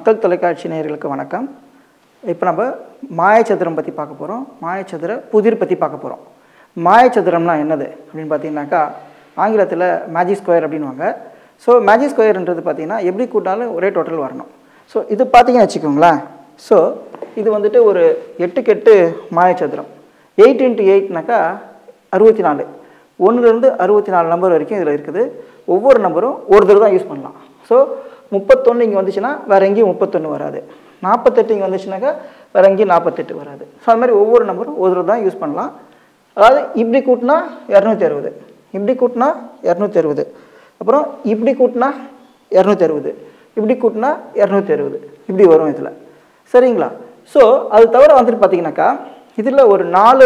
மக்கள் தொலைக்காட்சி நேயர்களுக்கு வணக்கம் இப்போ நம்ம மாயச்சதுரம் பற்றி பார்க்க போகிறோம் மாயச்சதுர புதிர் பற்றி பார்க்க போகிறோம் மாயச்சதுரம்னா என்னது அப்படின்னு பார்த்தீங்கன்னாக்கா ஆங்கிலத்தில் மேஜிக் ஸ்கொயர் அப்படின்வாங்க ஸோ மேஜிக் ஸ்கொயர்ன்றது பார்த்தீங்கன்னா எப்படி கூட்டாலும் ஒரே டோட்டல் வரணும் ஸோ இது பார்த்தீங்கன்னு வச்சுக்கோங்களேன் ஸோ இது வந்துட்டு ஒரு எட்டுக்கு எட்டு மாயச்சதுரம் எயிட் இன்ட்டு எயிட்னாக்கா அறுபத்தி நாலு ஒன்றுலேருந்து அறுபத்தி நாலு நம்பர் வரைக்கும் இதில் இருக்குது ஒவ்வொரு நம்பரும் ஒரு தடவை தான் யூஸ் பண்ணலாம் ஸோ முப்பத்தொன்று இங்கே வந்துச்சுன்னா வேறு எங்கேயும் முப்பத்தொன்று வராது நாற்பத்தெட்டு இங்கே வந்துச்சுனாக்கா வேறு எங்கேயும் நாற்பத்தெட்டு வராது ஸோ அது மாதிரி ஒவ்வொரு நம்பரும் ஒரு தடவை தான் யூஸ் பண்ணலாம் அதாவது இப்படி கூட்டினா இரநூத்தி அறுபது இப்படி கூட்டினா இரநூத்தி அறுபது அப்புறம் இப்படி கூட்டினா இரநூத்தி அறுபது இப்படி கூட்டினா இரநூத்தி அறுபது இப்படி வரும் இதில் சரிங்களா ஸோ அது தவிர வந்துட்டு பார்த்தீங்கன்னாக்கா இதில் ஒரு நாலு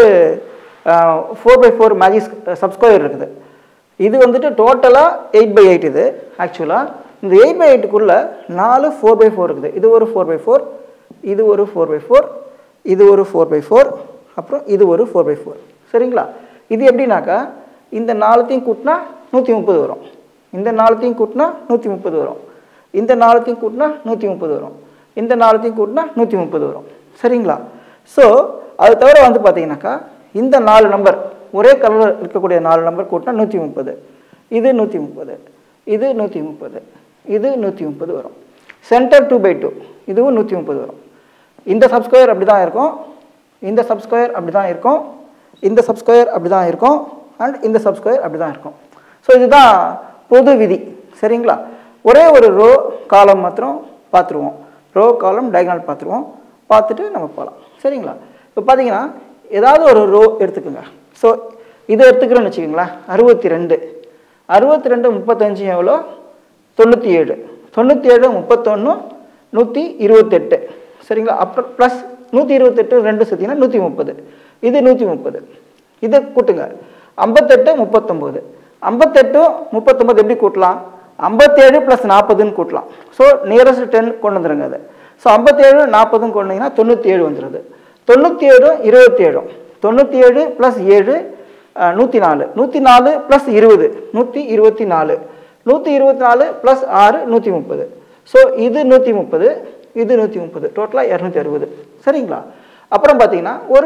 four by four magic sub square இருக்குது இது வந்துட்டு டோட்டலாக எயிட் பை எயிட் இது ஆக்சுவலாக இந்த எயிட் பை எயிட்டுக்குள்ளே நாலு ஃபோர் பை ஃபோர் இருக்குது இது ஒரு ஃபோர் பை ஃபோர் இது ஒரு ஃபோர் பை ஃபோர் இது ஒரு ஃபோர் பை ஃபோர் அப்புறம் இது ஒரு ஃபோர் பை ஃபோர் சரிங்களா இது எப்படின்னாக்கா இந்த நாலுத்தையும் கூட்டினா நூற்றி முப்பது வரும் இந்த நாலுத்தையும் கூட்டினா நூற்றி முப்பது வரும் இந்த நாலுத்தையும் கூட்டினா நூற்றி முப்பது வரும் இந்த நாலுத்தையும் கூட்டினா நூற்றி முப்பது வரும் சரிங்களா ஸோ அது தவிர வந்து பார்த்தீங்கன்னாக்கா இந்த நாலு நம்பர் ஒரே கலரில் இருக்கக்கூடிய நாலு நம்பர் கூட்டினா நூற்றி முப்பது இது நூற்றி முப்பது இது நூற்றி முப்பது இது நூற்றி முப்பது வரும் சென்டர் டூ பை டூ இதுவும் நூற்றி முப்பது வரும் இந்த சப்ஸ்கொயர் அப்படி தான் இருக்கும் இந்த சப்ஸ்கொயர் அப்படி தான் இருக்கும் இந்த சப்ஸ்கொயர் அப்படி தான் இருக்கும் அண்ட் இந்த சப்ஸ்கொயர் அப்படி தான் இருக்கும் ஸோ இதுதான் பொது விதி சரிங்களா ஒரே ஒரு ரோ காலம் மாத்திரம் பார்த்துருவோம் ரோ காலம் டயகனல் பார்த்துருவோம் பார்த்துட்டு நம்ம போகலாம் சரிங்களா இப்போ பார்த்தீங்கன்னா ஏதாவது ஒரு ரோ எடுத்துக்கோங்க ஸோ இதை எடுத்துக்கிறோன்னு வச்சுக்கோங்களேன் அறுபத்தி ரெண்டு அறுபத்தி ரெண்டு முப்பத்தஞ்சு எவ்வளோ தொண்ணூற்றி ஏழு தொண்ணூற்றி ஏழு முப்பத்தொன்று நூற்றி இருபத்தெட்டு சரிங்களா அப்புறம் ப்ளஸ் நூற்றி இருபத்தெட்டு ரெண்டு சேர்த்திங்கன்னா நூற்றி முப்பது இது நூற்றி முப்பது இதை கூட்டுங்க ஐம்பத்தெட்டு முப்பத்தொம்போது ஐம்பத்தெட்டும் முப்பத்தொம்போது எப்படி கூட்டலாம் ஐம்பத்தேழு ப்ளஸ் நாற்பதுன்னு கூட்டலாம் ஸோ நியரஸ்ட் டென் கொண்டு வந்துருங்க அதை ஸோ ஐம்பத்தேழு நாற்பதும் கொண்டீங்கன்னா தொண்ணூற்றி ஏழு வந்துடுது தொண்ணூற்றி ஏழும் இருபத்தி ஏழும் தொண்ணூற்றி ஏழு ப்ளஸ் ஏழு நூற்றி நாலு நூற்றி நாலு ப்ளஸ் இருபது நூற்றி இருபத்தி நாலு நூற்றி இருபத்தி நாலு ப்ளஸ் ஆறு நூற்றி முப்பது ஸோ இது நூற்றி முப்பது இது நூற்றி முப்பது டோட்டலாக இரநூத்தி அறுபது சரிங்களா அப்புறம் பார்த்தீங்கன்னா ஒரு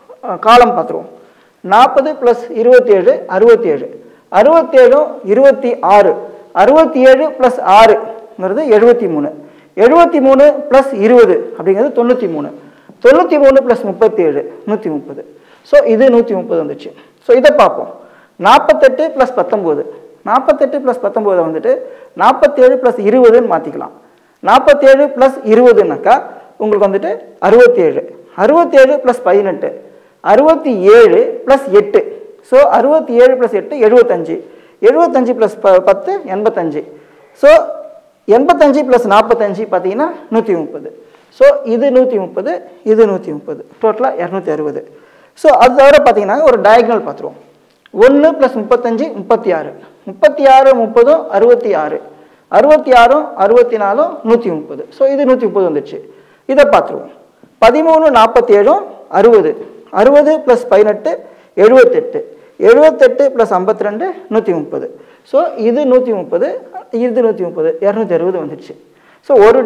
காலம் பார்த்துருவோம் நாற்பது ப்ளஸ் இருபத்தி ஏழு அறுபத்தி ஏழு அறுபத்தேழும் இருபத்தி ஆறு அறுபத்தி ஏழு ப்ளஸ் ஆறுங்கிறது எழுபத்தி மூணு எழுபத்தி மூணு ப்ளஸ் இருபது அப்படிங்கிறது தொண்ணூற்றி மூணு தொண்ணூற்றி மூணு ப்ளஸ் முப்பத்தி ஏழு நூற்றி முப்பது ஸோ இது நூற்றி முப்பது வந்துச்சு ஸோ இதை பார்ப்போம் நாற்பத்தெட்டு ப்ளஸ் பத்தொம்போது நாற்பத்தெட்டு ப்ளஸ் பத்தொம்போதை வந்துட்டு நாற்பத்தேழு ப்ளஸ் இருபதுன்னு மாற்றிக்கலாம் நாற்பத்தேழு ப்ளஸ் இருபதுனாக்கா உங்களுக்கு வந்துட்டு அறுபத்தேழு அறுபத்தேழு ப்ளஸ் பதினெட்டு அறுபத்தி ஏழு ப்ளஸ் எட்டு ஸோ அறுபத்தி ஏழு ப்ளஸ் எட்டு எழுபத்தஞ்சு எழுபத்தஞ்சு ப்ளஸ் ப பத்து எண்பத்தஞ்சு ஸோ எண்பத்தஞ்சு ப்ளஸ் நாற்பத்தஞ்சு பார்த்தீங்கன்னா நூற்றி முப்பது ஸோ இது நூற்றி முப்பது இது நூற்றி முப்பது டோட்டலாக இரநூத்தி அறுபது ஸோ அது தவிர பார்த்தீங்கன்னா ஒரு டயக்னல் பார்த்துருவோம் ஒன்று ப்ளஸ் முப்பத்தஞ்சு முப்பத்தி ஆறு முப்பத்தி ஆறு முப்பதும் அறுபத்தி ஆறு அறுபத்தி ஆறும் அறுபத்தி நாலும் நூற்றி முப்பது ஸோ இது நூற்றி முப்பது வந்துடுச்சு இதை பார்த்துருவோம் பதிமூணு நாற்பத்தி ஏழும் அறுபது அறுபது ப்ளஸ் பதினெட்டு எழுபத்தெட்டு எழுபத்தெட்டு ப்ளஸ் ஐம்பத்தி ரெண்டு நூற்றி முப்பது ஸோ இது நூற்றி முப்பது இது நூற்றி முப்பது இரநூத்தி அறுபது வந்துடுச்சு ஸோ ஒரு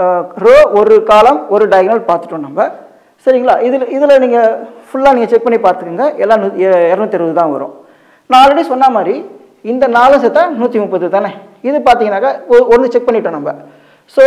ரோ ஒரு காலம் ஒரு டயகனல் பார்த்துட்டோம் நம்ம சரிங்களா இதில் இதில் நீங்கள் ஃபுல்லாக நீங்கள் செக் பண்ணி பார்த்துக்கோங்க எல்லாம் நூ இரநூத்தி அறுபது தான் வரும் நான் ஆல்ரெடி சொன்ன மாதிரி இந்த நாலு சேர்த்தா நூற்றி முப்பது தானே இது பார்த்தீங்கன்னாக்கா ஒன்று செக் பண்ணிட்டோம் நம்ம ஸோ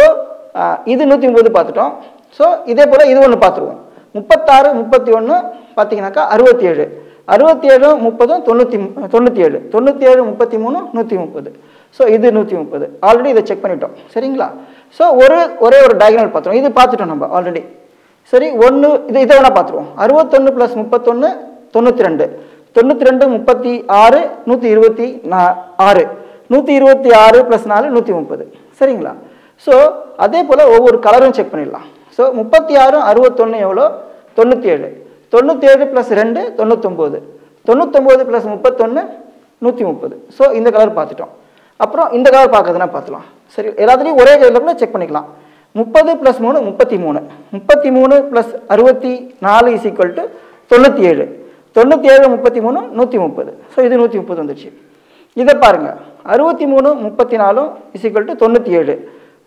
இது நூற்றி முப்பது பார்த்துட்டோம் ஸோ இதே போல் இது ஒன்று பார்த்துருவோம் முப்பத்தாறு முப்பத்தி ஒன்று பார்த்தீங்கன்னாக்கா அறுபத்தி ஏழு அறுபத்தி ஏழு முப்பதும் தொண்ணூற்றி தொண்ணூற்றி ஏழு தொண்ணூற்றி ஏழு முப்பத்தி மூணு நூற்றி முப்பது ஸோ இது நூற்றி முப்பது ஆல்ரெடி இதை செக் பண்ணிட்டோம் சரிங்களா ஸோ ஒரு ஒரே ஒரு டயகனல் பார்த்துருவோம் இது பார்த்துட்டோம் நம்ம ஆல்ரெடி சரி ஒன்று இது இதை வேணால் பார்த்துருவோம் அறுபத்தொன்று ப்ளஸ் முப்பத்தொன்று தொண்ணூற்றி ரெண்டு தொண்ணூற்றி ரெண்டு முப்பத்தி ஆறு நூற்றி இருபத்தி நா ஆறு நூற்றி இருபத்தி ஆறு ப்ளஸ் நாலு நூற்றி முப்பது சரிங்களா ஸோ அதே போல் ஒவ்வொரு கலரும் செக் பண்ணிடலாம் ஸோ முப்பத்தி ஆறு அறுபத்தொன்று எவ்வளோ தொண்ணூற்றி ஏழு தொண்ணூற்றி ஏழு ப்ளஸ் ரெண்டு தொண்ணூத்தொம்பது தொண்ணூத்தொம்பது ப்ளஸ் முப்பத்தொன்று நூற்றி முப்பது ஸோ இந்த கலர் பார்த்துட்டோம் அப்புறம் இந்த கலர் பார்க்கறதுனா பார்த்துலாம் சரி எல்லாத்துலேயும் ஒரே கலரில் கூட செக் பண்ணிக்கலாம் முப்பது ப்ளஸ் மூணு முப்பத்தி மூணு முப்பத்தி மூணு ப்ளஸ் அறுபத்தி நாலு இஸ் ஈக்குவல் டு தொண்ணூற்றி ஏழு தொண்ணூற்றி ஏழு முப்பத்தி மூணு நூற்றி முப்பது ஸோ இது நூற்றி முப்பது வந்துடுச்சு இதை பாருங்கள் அறுபத்தி மூணு முப்பத்தி நாலும் இஸ் ஈக்குவல் டு தொண்ணூற்றி ஏழு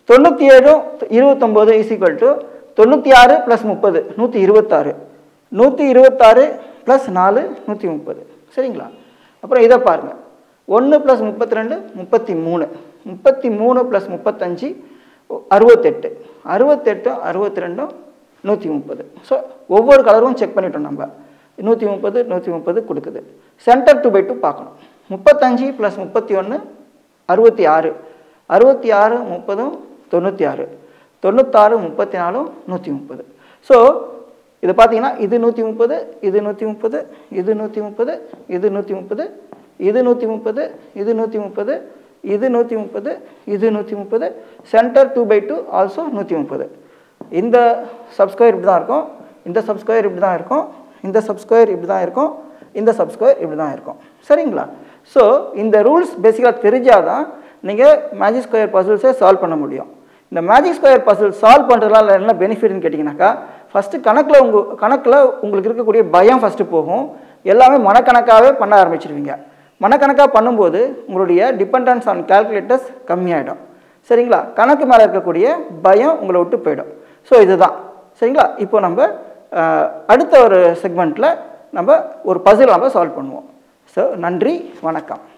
தொண்ணூற்றி ஏழும் இருபத்தொம்போது இஸ் ஈக்குவல் டு தொண்ணூற்றி ஆறு ப்ளஸ் முப்பது நூற்றி இருபத்தாறு நூற்றி இருபத்தாறு ப்ளஸ் நாலு நூற்றி முப்பது சரிங்களா அப்புறம் இதை பாருங்கள் ஒன்று ப்ளஸ் முப்பத்தி ரெண்டு முப்பத்தி மூணு முப்பத்தி மூணு ப்ளஸ் முப்பத்தஞ்சு அறுபத்தெட்டு அறுபத்தெட்டும் அறுபத்தி ரெண்டும் நூற்றி முப்பது ஸோ ஒவ்வொரு கலரும் செக் பண்ணிட்டோம் நம்ம நூற்றி முப்பது நூற்றி முப்பது கொடுக்குது சென்டர் டு பை டூ பார்க்கணும் முப்பத்தஞ்சு ப்ளஸ் முப்பத்தி ஒன்று அறுபத்தி ஆறு அறுபத்தி ஆறு முப்பதும் தொண்ணூற்றி ஆறு தொண்ணூத்தாறு முப்பத்தி நாலும் நூற்றி முப்பது ஸோ இது பார்த்தீங்கன்னா இது நூற்றி முப்பது இது நூற்றி முப்பது இது நூற்றி முப்பது இது நூற்றி முப்பது இது நூற்றி முப்பது இது நூற்றி முப்பது இது நூற்றி முப்பது இது நூற்றி முப்பது centre two by two also நூற்றி முப்பது இந்த சப்ஸ்கொயர் இப்படி தான் இருக்கும் இந்த சப்ஸ்கொயர் இப்படி தான் இருக்கும் இந்த சப்ஸ்கொயர் இப்படி தான் இருக்கும் இந்த சப்ஸ்கொயர் இப்படி தான் இருக்கும் சரிங்களா ஸோ இந்த ரூல்ஸ் பேசிக்காக தெரிஞ்சால் தான் நீங்கள் மேஜிக் ஸ்கொயர் பசில்ஸை சால்வ் பண்ண முடியும் இந்த மேஜிக் ஸ்கொயர் பசில் சால்வ் பண்ணுறதுனால என்ன பெனிஃபிட்னு கேட்டிங்கனாக்கா ஃபஸ்ட்டு கணக்கில் உங்கள் கணக்கில் உங்களுக்கு இருக்கக்கூடிய பயம் ஃபஸ்ட்டு போகும் எல்லாமே மனக்கணக்காகவே பண்ண ஆரம்பிச்சிருவீங்க மனக்கணக்காக பண்ணும்போது உங்களுடைய டிபெண்டன்ஸ் ஆன் கால்குலேட்டர்ஸ் கம்மியாயிடும் சரிங்களா கணக்கு மேலே இருக்கக்கூடிய பயம் உங்களை விட்டு போயிடும் ஸோ இதுதான் சரிங்களா இப்போ நம்ம அஹ், அடுத்த ஒரு செக்மெண்ட்டில் நம்ம ஒரு பசில் நம்ம சால்வ் பண்ணுவோம் ஸோ நன்றி வணக்கம்